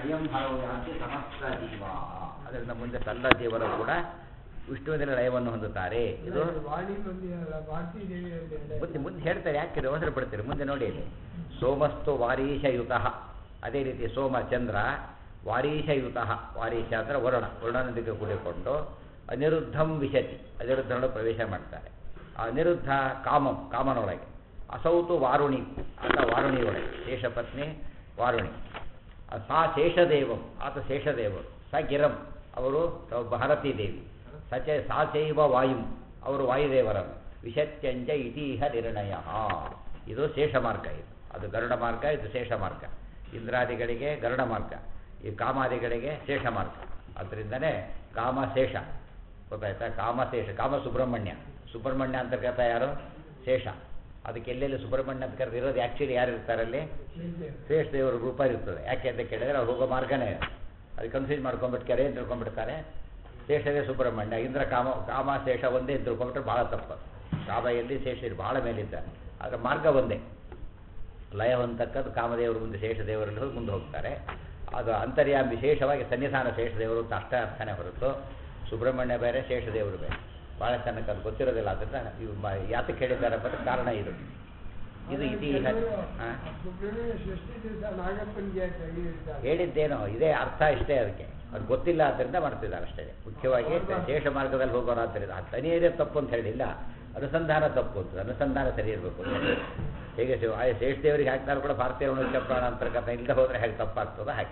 ಲಯಂ ಹರವು ಯಾಂತಿ ಸಮಸ್ತ ಜೀವ ಅದರಿಂದ ಮುಂದೆ ಸಲ್ಲ ಜೀವರು ಕೂಡ ವಿಷ್ಣುವಿನಲ್ಲಿ ಲಯವನ್ನು ಹೊಂದುತ್ತಾರೆ ಇದು ವಾಣಿ ಬಂದಿರಲ್ಲ ಭಾರತೀ ದೇವಿಯಲ್ಲಿ ಮುಂದೆ ಮುಂದೆ ಹೇಳ್ತಾರೆ ಯಾಕೆ ಅವಸರ ಪಡ್ತೀರಿ ಮುಂದೆ ನೋಡಿ ಇಲ್ಲಿ ಸೋಮಸ್ತು ವಾರೀಶಯುತ ಅದೇ ರೀತಿ ಸೋಮ ಚಂದ್ರ ವಾರೀಶಯುತ ವಾರೀಶ ಅಂದರೆ ವರುಣ ವರುಣನೊಂದಿಗೆ ಕೂಡಿಕೊಂಡು ಅನಿರುದ್ಧಂ ವಿಶತಿ ಅನಿರುದ್ಧನೊಳಗೆ ಪ್ರವೇಶ ಮಾಡ್ತಾರೆ ಆ ಅನಿರುದ್ಧ ಕಾಮಂ ಕಾಮನೊಳಗೆ ಅಸೌತು ವಾರುಣಿ ಆತ ವಾರುಣಿಯೊಳಗೆ ಶೇಷಪತ್ನಿ ವಾರುಣಿ ಆ ಸಾ ಶೇಷದೇವಂ ಆತ ಶೇಷದೇವರು ಸ ಗಿರಂ ಅವರು ಭಾರತೀ ದೇವಿ ಸಚ ಸಾ ಚೈವ ವಾಯುಂ ಅವರು ವಾಯುದೇವರನ್ನು ವಿಶತ್ಯಂಜ ಇತೀಹ ನಿರ್ಣಯ ಇದು ಶೇಷ ಮಾರ್ಗ ಇದು ಅದು ಗರುಡ ಮಾರ್ಗ ಇದು ಶೇಷ ಮಾರ್ಗ ಇಂದ್ರಾದಿಗಳಿಗೆ ಗರುಡ ಮಾರ್ಗ ಈ ಕಾಮಾದಿಗಳಿಗೆ ಶೇಷ ಮಾರ್ಗ ಅದರಿಂದನೇ ಕಾಮಶೇಷ ಗೊತ್ತಾಯ್ತಾ ಕಾಮಶೇಷ ಕಾಮ ಸುಬ್ರಹ್ಮಣ್ಯ ಸುಬ್ರಹ್ಮಣ್ಯ ಅಂತರ್ಗತ ಯಾರು ಶೇಷ ಅದಕ್ಕೆ ಎಲ್ಲೆಲ್ಲಿ ಸುಬ್ರಹ್ಮಣ್ಯ ಅಂತ ಕರೆದಿರೋದು ಆ್ಯಕ್ಚುಲಿ ಯಾರು ಇರ್ತಾರಲ್ಲಿ ಶೇಷ ದೇವರ ರೂಪ ಇರ್ತದೆ ಯಾಕೆ ಅಂತ ಕೇಳಿದ್ರೆ ಅವ್ರು ಹೋಗೋ ಮಾರ್ಗನೇ ಅದು. ಅದು ಕನ್ಫ್ಯೂಸ್ ಮಾಡ್ಕೊಂಡ್ಬಿಟ್ಟಾರೆ ಏನು ತಿಳ್ಕೊಂಡ್ಬಿಡ್ತಾರೆ ಶೇಷವೇ ಸುಬ್ರಹ್ಮಣ್ಯ ಇಂದ್ರ ಕಾಮ ಕಾಮ ಶೇಷ ಒಂದೇ ಅಂತ ತಿಳ್ಕೊಂಡ್ಬಿಟ್ರೆ ಭಾಳ ತಪ್ಪು ಕಾಮ ಎಲ್ಲಿ ಶೇಷ ಇರು ಭಾಳ ಮೇಲಿದ್ದಾರೆ ಆದರೆ ಮಾರ್ಗ ಒಂದೇ ಲಯ ಹೊಂದಕ್ಕದ್ದು ಕಾಮದೇವರು ಮುಂದೆ ಶೇಷದೇವರಲ್ಲಿ ಹೋಗಿ ಮುಂದೆ ಹೋಗ್ತಾರೆ ಅದು ಅಂತರ್ಯಾಮ ವಿಶೇಷವಾಗಿ ಸನ್ನಿಧಾನ ಶೇಷದೇವರು ಅಂತ ಅಷ್ಟೇ ಅರ್ಥನೇ ಹೊರತು ಸುಬ್ರಹ್ಮಣ್ಯ ಬೇರೆ ಶೇಷದೇವರು ಬೇರೆ ಭಾಳ ಚೆನ್ನಾಗಿ ಅದು ಗೊತ್ತಿರೋದಿಲ್ಲ ಅದರಿಂದ ಇವು ಮ- ಯಾತಕ್ಕೆ ಹೇಳಿದ್ದಾರೆ ಅನ್ನೋದಕ್ಕೆ ಕಾರಣ ಇದು ಇದು ಇತಿಹಾಸ ಹಾಂ ಸುಬ್ರಹ್ಮಣ್ಯ ಸೃಷ್ಟಿ ದಿವಸ ನಾಗಪ್ಪನಿಗೆ ತೆಗೆದಿರ್ತಾರೆ ಹೇಳಿದ್ದೇನೋ ಇದೇ ಅರ್ಥ ಇಷ್ಟೇ ಅದಕ್ಕೆ ಅದು ಗೊತ್ತಿಲ್ಲ ಆದ್ದರಿಂದ ಮಾಡ್ತಿದ್ದಾರೆ ಅಷ್ಟೇ ಮುಖ್ಯವಾಗಿ ಶೇಷ ಮಾರ್ಗದಲ್ಲಿ ಹೋಗೋರಾದ್ದರಿಂದ ಆ ತನಿಯದೇ ತಪ್ಪು ಅಂತ ಹೇಳಿಲ್ಲ ಅನುಸಂಧಾನ ತಪ್ಪು ಅಂತ ಅನುಸಂಧಾನ ಸರಿ ಇರಬೇಕು ಅಂತ ಹೇಳಿ. ಹೇಗೆ ಶಿವ ಆ ಶೇಷದೇವರಿಗೆ ಹಾಕ್ತಾರೆ ಕೂಡ ಭಾರತೀಯ ಮನುಷ್ಯ ಪ್ರಾಣ ಅಂತರ್ಗತ ಇಲ್ಲದೆ ಹೋದರೆ ಹೇಗೆ ತಪ್ಪಾಗ್ತದೆ ಹಾಗೆ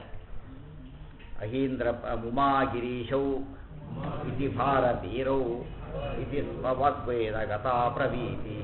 ಅಹೀಂದ್ರ ಪ- ಉಮಾಗಿರೀಶೌ ಇತಿ ಭಾರತೀರೌ ಇತಿ ಸ್ವವಾಗ್ವೇದ ಗತಾ ಪ್ರವೀತಿ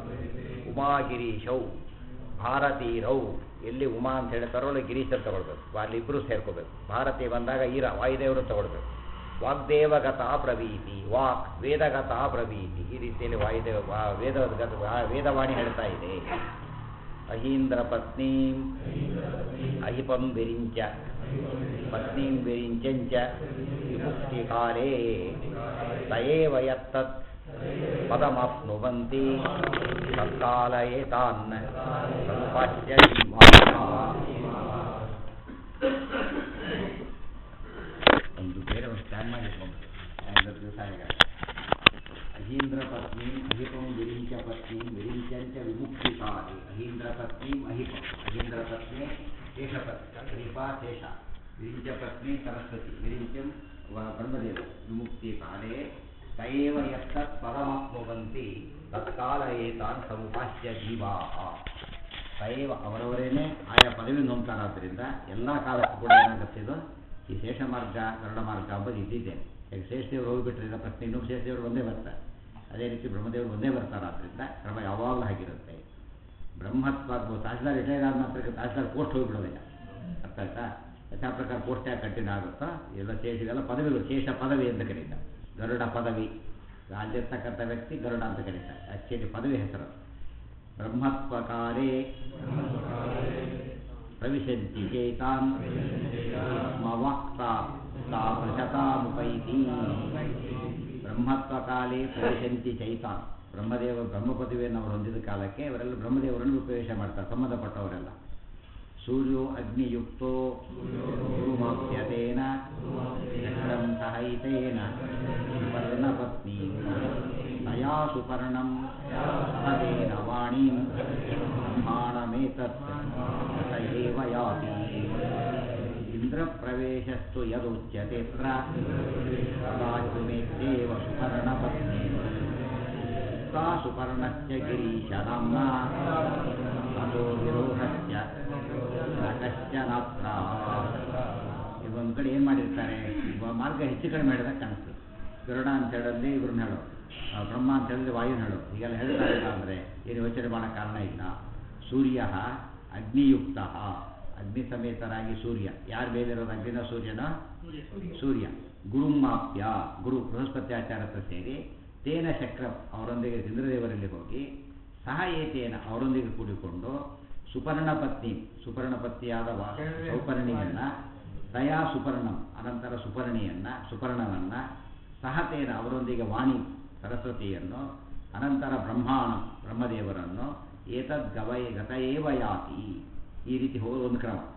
ಉಮಾಗಿರೀಶೌ ಭಾರತೀರೌ ಎಲ್ಲಿ ಉಮಾ ಅಂತ ಹೇಳ್ತಾರೋ ಅಲ್ಲಿ ಗಿರೀಶ ತಗೊಳ್ಬೇಕು ಅಲ್ಲಿ ಇಬ್ಬರು ಸೇರ್ಕೋಬೇಕು ಭಾರತಿ ಬಂದಾಗ ಈರ ವಾಯುದೇವರು ತಗೊಳ್ಬೇಕು ವಾಗ್ದೇವಗತ ಪ್ರವೀತಿ ವಾಕ್ ವೇದಗತ ಪ್ರವೀತಿ ಈ ರೀತಿಯಲ್ಲಿ ವಾಯುದೇವ ವಾ- ವೇದಗತ ವಾ- ವೇದವಾಣಿ ಹೇಳ್ತಾ ಇದೆ ಅಹೀಂದ್ರ ಪತ್ನೀಂ ಅಹಿಪಂ ವಿರಿಂಚ ಪತ್ನೀಂ ವಿರಿಂಚಂಚ ವಿಮುಕ್ತಿ ಕಾಲೇ ತಯೇವ ಯತ್ತತ್ ಪದಮಾಪ್ನುವಂತಿ ತತ್ಕಾಲಯೇ ತಾನ್ ಸಂಪಾಚ್ಯ ಒಂದು ಬೇರೆ ಒಂದು ಸ್ಕ್ಯಾನ್ ಮಾಡಿಕೊಂಡು ಐದು ದಿವಸ ಈಗ ಅಹೀಂದ್ರ ಪತ್ನಿ ಅಹಿಪಂ ವಿರಿಂಚ ಪತ್ನಿ ವಿರಿಂಚಂಚ ವಿಮುಕ್ತಿ ಕಾಲೆ ಅಹೀಂದ್ರ ಪತ್ನಿ ಅಹಿಪಂ ಅಹೀಂದ್ರ ಪತ್ನಿ ಶೇಷಪತ್ನಿ ಅಹಿಪ ಶೇಷ ವಿರಿಂಚ ಪತ್ನಿ ಸರಸ್ವತಿ ವಿರಿಂಚಂ ವ- ಬ್ರಹ್ಮದೇವ ವಿಮುಕ್ತಿ ಕಾಲೇ ತಯೇವ ಯತ್ತತ್ ಪರಮಾತ್ಮವಂತಿ ತತ್ಕಾಲ ಏತಾನ್ ಸಮುಪಾಸ್ಯ ಜೀವಾ ತಯೇವ ಅವರವರೇನೆ ಆಯಾ ಪದವಿ ನೋಡ್ತಾರಾದ್ರಿಂದ ಎಲ್ಲ ಕಾಲಕ್ಕೂ ಕೂಡ ಏನಾಗುತ್ತಿದ್ದು ಈ ಶೇಷ ಮಾರ್ಗ ಗರುಡ ಮಾರ್ಗ ಅಂಬುದು ಇದ್ದಿದ್ದೆ ಈಗ ಶೇಷದೇವರು ಹೋಗಿಬಿಟ್ರಿಂದ ಪ್ರಶ್ನೆ ಇನ್ನೂ ಶೇಷದೇವರು ಒಂದೇ ಬರ್ತಾರೆ ಅದೇ ರೀತಿ ಬ್ರಹ್ಮದೇವರು ಒಂದೇ ಬರ್ತಾರಾದ್ರಿಂದ ಕ್ರಮ ಯಾವಾಗಲೂ ಆಗಿರುತ್ತೆ ಬ್ರಹ್ಮತ್ವ ತಹಸೀಲ್ದಾರ್ ರಿಟೈರ್ ಆದ ನಂತರ ತಹಸೀಲ್ದಾರ್ ಪೋಸ್ಟ್ ಹೋಗಿಬಿಡೋದಿಲ್ಲ ಅರ್ಥ ಆಯ್ತಾ ಯಥಾ ಪ್ರಕಾರ ಪೋಸ್ಟ್ ಯಾಕೆ ಕಂಟಿನ್ಯೂ ಆಗುತ್ತೋ ಎಲ್ಲ ಶೇಷಿಗೆಲ್ಲ ಪದವಿಗಳು ಶೇಷ ಪದವಿ ಅಂತ ಕರೀತಾರೆ ಗರುಡ ಪದವಿ ಅಲ್ಲಿರ್ತಕ್ಕಂಥ ವ್ಯಕ್ತಿ ಗರುಡ ಅಂತ ಕರೀತಾರೆ ಆ್ಯಕ್ಚುಲಿ ಪದವಿ ಹೆಸರು ಬ್ರಹ್ಮತ್ವಕಾಲೇ ಪ್ರವಿಶಂತಿ ಚೇತಾನ್ ಸ್ಮವಕ್ತಾ ತಾ ಪ್ರಶತಾಮುಪೈತಿ ಬ್ರಹ್ಮತ್ವಕಾಲೇ ಪ್ರವಿಶಂತಿ ಚೈತಾನ್ ಬ್ರಹ್ಮದೇವ ಬ್ರಹ್ಮ ಪದವಿಯನ್ನು ಅವರು ಹೊಂದಿದ ಕಾಲಕ್ಕೆ ಅವರೆಲ್ಲ ಬ್ರಹ್ಮದೇವರನ್ನು ಪ್ರವೇಶ ಮಾಡ್ತಾರೆ ಸಂಬಂಧಪಟ್ಟವರೆಲ್ಲ ಸೂರ್ಯೋ ಅಗ್ನಿಯುಕ್ತೋ ಗುರುಮಾಪ್ಯತೇನ ಚಕ್ರಂ ಸಹೈತೇನ ಸುಪರ್ಣಪತ್ನಿ ತಯಾ ಸುಪರ್ಣಂ ತದೇನ ವಾಣೀಂ ಬ್ರಹ್ಮಾಣಮೇತತ್ ಸ ಏವ ಯಾತಿ ಇಂದ್ರಪ್ರವೇಶಸ್ತು ಯದುಚ್ಯತೆತ್ರ ಕದಾಚಿಮೇತ್ಯೇವ ಸುಪರ್ಣಪತ್ನಿ सा सुपर्णस्य गिरीशनाम्ना ततो ವಿರೋಧಸ್ಯ ನ ಕಶ್ಚನಾತ್ರ ಇವೊಂದು ಕಡೆ ಏನು ಮಾಡಿರ್ತಾರೆ ಇವ ಮಾರ್ಗ ಹೆಚ್ಚು ಕಡಿಮೆ ಮಾಡಿದಾಗ ಕಾಣಿಸ್ತದೆ ಗರುಡ ಅಂತ ಹೇಳಿದ್ರೆ ಇವ್ರನ್ನ ಹೇಳು ಆ, ಬ್ರಹ್ಮ ಅಂತ ಹೇಳಿದ್ರೆ ವಾಯುನ ಹೇಳು ಹೀಗೆಲ್ಲ ಹೇಳ್ತಾ ಇಲ್ಲ ಅಂದರೆ ಏನು ಯೋಚನೆ ಮಾಡೋ ಕಾರಣ ಇಲ್ಲ ಸೂರ್ಯ ಅಗ್ನಿಯುಕ್ತ ಅಗ್ನಿ ಸಮೇತರಾಗಿ ಸೂರ್ಯ ಯಾರ ಮೇಲಿರೋದು ಅಗ್ನಿನ ಸೂರ್ಯನ ಸೂರ್ಯ ಗುರುಮಾಪ್ಯ ಗುರು ಬೃಹಸ್ಪತಿ ಆಚಾರ ಹತ್ರ ಸೇರಿ ತೇನ ಚಕ್ರ ಅವರೊಂದಿಗೆ ಇಂದ್ರದೇವರಲ್ಲಿ ಹೋಗಿ ಸಹ ಏತೇನ ಅವರೊಂದಿಗೆ ಕೂಡಿಕೊಂಡು ಸುಪರ್ಣ ಪತ್ನಿ ಸುಪರ್ಣ ಪತ್ನಿಯಾದ ವಾ- ಸೌಪರ್ಣಿಯನ್ನ ದಯಾ ಸುಪರ್ಣಂ ಅನಂತರ ಸುಪರ್ಣಿಯನ್ನ ಸುಪರ್ಣನನ್ನ ಸಹತೇನ ಅವರೊಂದಿಗೆ ವಾಣಿ ಸರಸ್ವತಿಯನ್ನು ಅನಂತರ ಬ್ರಹ್ಮಾಣ ಬ್ರಹ್ಮದೇವರನ್ನು ಏತದ್ ಗವಯ ಗತಯೇವ ಯಾತಿ ಈ ರೀತಿ ಹೋಗೋದು ಒಂದು ಕ್ರಮ